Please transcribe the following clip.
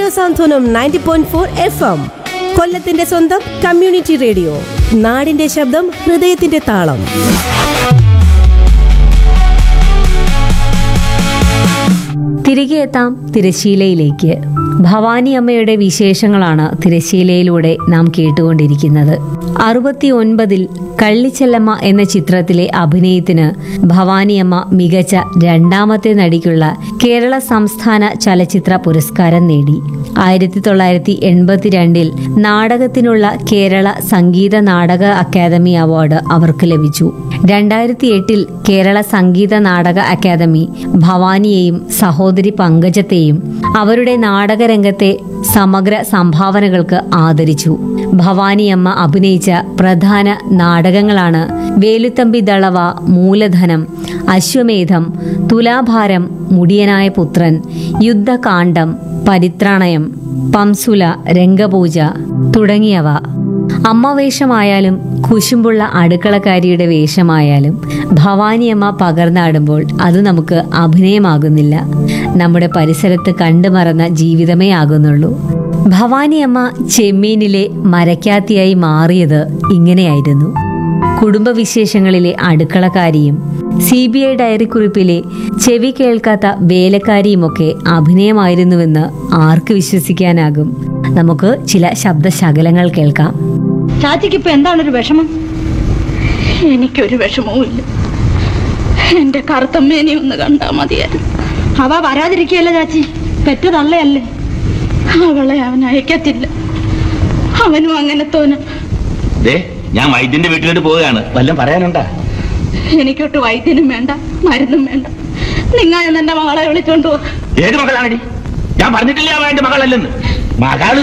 സാന്ത്വനം ninety point four F M കൊല്ലത്തിന്റെ സ്വന്തം community radio നാടിന്റെ ശബ്ദം ഹൃദയത്തിന്റെ താളം തിരികെ എത്താം തിരശീലയിലേക്ക് ഭവാനി അമ്മയുടെ വിശേഷങ്ങളാണ് തിരശീലയിലൂടെ നാം കേട്ടുകൊണ്ടിരിക്കുന്നത് അറുപത്തി ഒൻപതിൽ കള്ളിച്ചെല്ലമ്മ എന്ന ചിത്രത്തിലെ അഭിനയത്തിന് ഭവാനിയമ്മ മികച്ച രണ്ടാമത്തെ നടിക്കുള്ള കേരള സംസ്ഥാന ചലച്ചിത്ര പുരസ്കാരം നേടി ആയിരത്തി തൊള്ളായിരത്തി എൺപത്തിരണ്ടിൽ നാടകത്തിനുള്ള കേരള സംഗീത നാടക അക്കാദമി അവാർഡ് അവർക്ക് ലഭിച്ചു രണ്ടായിരത്തി എട്ടിൽ കേരള സംഗീത നാടക അക്കാദമി ഭവാനിയെയും സഹോദരി പങ്കജത്തെയും അവരുടെ നാടകരംഗത്തെ സമഗ്ര സംഭാവനകൾക്ക് ആദരിച്ചു ഭവാനിയമ്മ അഭിനയിച്ച പ്രധാന നാടകങ്ങളാണ് വേലുത്തമ്പി ദളവ മൂലധനം അശ്വമേധം തുലാഭാരം മുടിയനായ പുത്രൻ യുദ്ധകാന്ഡം പരിത്രാണയം പംസുല രംഗപൂജ തുടങ്ങിയവ അമ്മ വേഷമായാലും കുശുമ്പുള്ള അടുക്കളക്കാരിയുടെ വേഷമായാലും ഭവാനിയമ്മ പകർന്നാടുമ്പോൾ അത് നമുക്ക് അഭിനയമാകുന്നില്ല നമ്മുടെ പരിസരത്ത് കണ്ടുമറന്ന ജീവിതമേ ആകുന്നുള്ളൂ ഭവാനിയമ്മ ചെമ്മീനിലെ മരക്കാത്തിയായി മാറിയത് ഇങ്ങനെയായിരുന്നു കുടുംബവിശേഷങ്ങളിലെ അടുക്കളക്കാരിയും സി ബി ഐ ഡയറിക്കുറിപ്പിലെ ചെവി കേൾക്കാത്ത വേലക്കാരിയുമൊക്കെ അഭിനയമായിരുന്നുവെന്ന് ആർക്ക് വിശ്വസിക്കാനാകും നമുക്ക് ചില ശബ്ദശകലങ്ങൾ കേൾക്കാം ചാച്ചിക്ക് ഇപ്പൊ എന്താണൊരു വിഷമം എനിക്കൊരു വിഷമവും ഇല്ല എന്റെ കറുത്തമ്മേനെ ഒന്ന് കണ്ടാ മതിയായിരുന്നു അവ വരാതിരിക്കുകയല്ല ചാച്ചി പെറ്റ തള്ളയല്ലേ അവളെ അവൻ അയക്കത്തില്ല അവനും അങ്ങനെ തോന്നും ദേ ഞാൻ വൈദ്യന്റെ വീട്ടിലോട്ട് പോവുകയാണ് വല്ലതും പറയാനുണ്ടാ എനിക്കൊട്ട് വൈദ്യനും വേണ്ട മരുന്നും വേണ്ട നിങ്ങൾ എന്റെ മകളെ വിളിച്ചോണ്ട് പോ ഏത് മകളാണടി ഞാൻ പറഞ്ഞിട്ടില്ല അവൻ എന്റെ മകളല്ലെന്ന് മകള്